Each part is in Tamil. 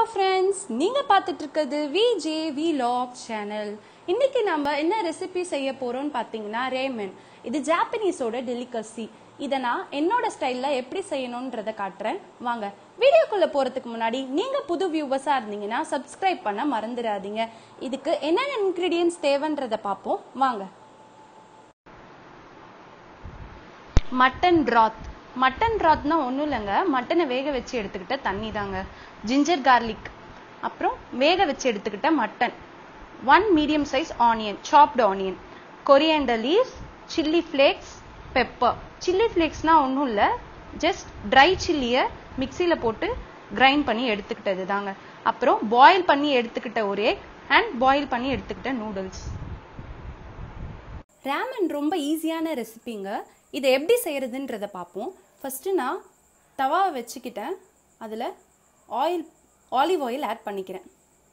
ஃப்ரெண்ட்ஸ் நீங்க பார்த்துட்டு இருக்கிறது விஜே விலாக் சேனல் இன்னைக்கு நம்ம என்ன ரெசிபி செய்ய போறோம்னு பார்த்தீங்கன்னா ரேமன் இது ஜாப்பனீஸோட டெலிகசி இதை நான் என்னோட ஸ்டைல்ல எப்படி செய்யணும்ன்றத காட்டுறேன் வாங்க வீடியோக்குள்ள போறதுக்கு முன்னாடி நீங்க புது வியூவர்ஸா இருந்தீங்கன்னா சப்ஸ்கிரைப் பண்ண மறந்துடாதீங்க இதுக்கு என்னென்ன இன்கிரீடியன்ஸ் தேவைன்றத பார்ப்போம் வாங்க மட்டன் ப்ராத் மட்டன் ப்ராத்னா ஒன்றும் இல்லைங்க மட்டனை வேக வச்சு எடுத்துக்கிட்ட தண்ணி தாங்க ஜிஞ்சர் கார்லிக் அப்புறம் வேக வச்சு எடுத்துக்கிட்ட mutton one medium size onion chopped onion coriander leaves chilli flakes pepper chilli ஃப்ளேக்ஸ்னால் ஒன்றும் இல்லை ஜஸ்ட் ட்ரை சில்லியை மிக்சியில் போட்டு கிரைண்ட் பண்ணி எடுத்துக்கிட்டது தாங்க அப்புறம் பாயில் பண்ணி எடுத்துக்கிட்ட ஒரே அண்ட் பாயில் பண்ணி எடுத்துக்கிட்ட நூடுல்ஸ் ரேமன் ரொம்ப ஈஸியான ரெசிபிங்க இதை எப்படி செய்கிறதுன்றதை பார்ப்போம் ஃபஸ்ட்டு நான் தவாவை வச்சுக்கிட்டேன் அதில் ஆயில் ஆலிவ் ஆயில் ஆட் பண்ணிக்கிறேன்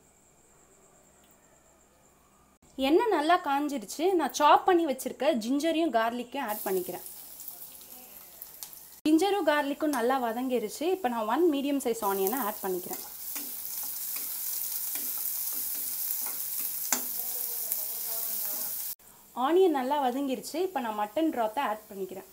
எண்ணெய் நல்லா காஞ்சிருச்சு நான் சாப் பண்ணி வச்சுருக்க ஜிஞ்சரையும் கார்லிக்கையும் ஆட் பண்ணிக்கிறேன் ஜிஞ்சரும் கார்லிக்கும் நல்லா வதங்கிருச்சு இப்போ நான் ஒன் மீடியம் சைஸ் ஆனியனை ஆட் பண்ணிக்கிறேன் ஆனியன் நல்லா வதங்கிருச்சு இப்போ நான் மட்டன் ப்ராத்தை ஆட் பண்ணிக்கிறேன்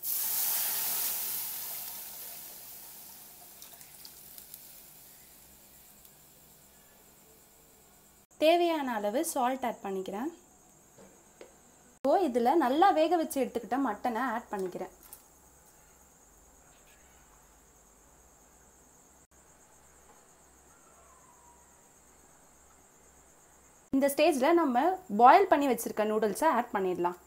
தேவையான அளவு சால்ட் ஆட் பண்ணிக்கிறேன் இப்போ இதில் நல்லா வேக வச்சு எடுத்துக்கிட்ட மட்டனை ஆட் பண்ணிக்கிறேன் இந்த ஸ்டேஜில் நம்ம பாயில் பண்ணி வச்சுருக்க நூடுல்ஸை ஆட் பண்ணிடலாம்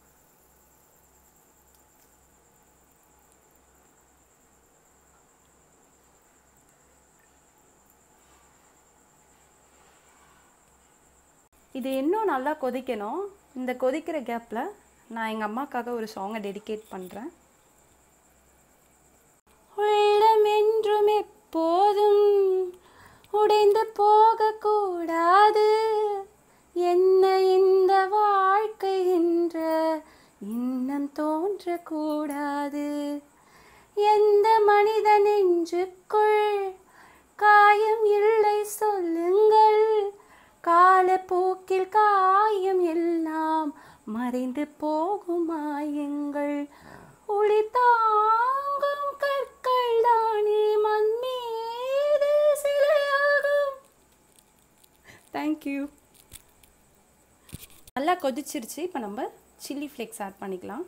இது இன்னும் நல்லா கொதிக்கணும் இந்த கொதிக்கிற கேப்பில் நான் எங்கள் அம்மாக்காக ஒரு சாங்கை டெடிகேட் பண்ணுறேன் உள்ளம் என்றும் எப்போதும் உடைந்து போகக்கூடாது என்ன இந்த வாழ்க்கை என்ற இன்னம் தோன்றக்கூடாது எந்த மனித நெஞ்சுக்குள் காயம் இல்லை சொல்லுங்கள் காலப்போக்கில் காயம் எல்லாம் மறைந்து போகும் மாயங்கள் ஒளி தாங்கும் கற்கள் தானே மண் மீது சிலையாகும் தேங்க்யூ நல்லா கொதிச்சிருச்சு இப்போ நம்ம சில்லி ஃப்ளேக்ஸ் ஆட் பண்ணிக்கலாம்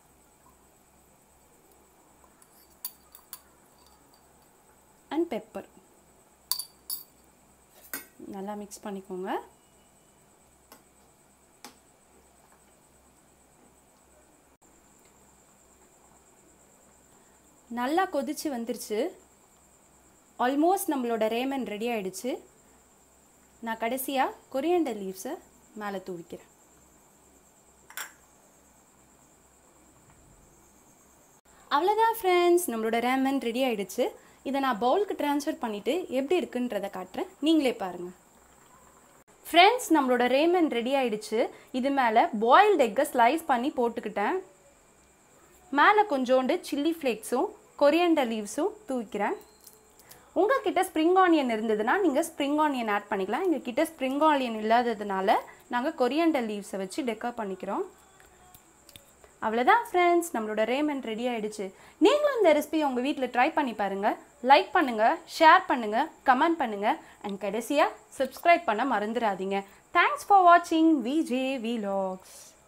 அண்ட் பெப்பர் நல்லா மிக்ஸ் பண்ணிக்கோங்க நல்லா கொதிச்சு வந்துருச்சு ஆல்மோஸ்ட் நம்மளோட ரேமன் ரெடி ஆயிடுச்சு நான் கடைசியாக கொரியண்டர் லீவ்ஸை மேலே தூவிக்கிறேன் அவ்வளோதான் ஃப்ரெண்ட்ஸ் நம்மளோட ரேமன் ரெடி ஆயிடுச்சு இதை நான் பவுலுக்கு ட்ரான்ஸ்ஃபர் பண்ணிவிட்டு எப்படி இருக்குன்றதை காட்டுறேன் நீங்களே பாருங்கள் ஃப்ரெண்ட்ஸ் நம்மளோட ரேமன் ரெடி ஆயிடுச்சு இது மேலே பாயில்டு எக்கை ஸ்லைஸ் பண்ணி போட்டுக்கிட்டேன் மேலே கொஞ்சோண்டு சில்லி ஃப்ளேக்ஸும் கொரியண்டர் லீவ்ஸும் தூக்கிறேன் உங்ககிட்ட ஸ்ப்ரிங் ஆனியன் இருந்ததுன்னா நீங்கள் ஸ்ப்ரிங் ஆனியன் ஆட் பண்ணிக்கலாம் எங்கள் கிட்ட ஸ்ப்ரிங் ஆனியன் இல்லாததுனால நாங்கள் கொரியண்டர் லீவ்ஸை வச்சு டெக்கர் பண்ணிக்கிறோம் அவ்வளோதான் ஃப்ரெண்ட்ஸ் நம்மளோட ரேமன் ரெடி ஆயிடுச்சு நீங்களும் இந்த ரெசிபி உங்கள் வீட்டில் ட்ரை பண்ணி பாருங்கள் லைக் பண்ணுங்கள் ஷேர் பண்ணுங்கள் கமெண்ட் பண்ணுங்கள் அண்ட் கடைசியாக சப்ஸ்கிரைப் பண்ண மறந்துடாதீங்க தேங்க்ஸ் ஃபார் வாட்சிங் விஜே விலாக்ஸ்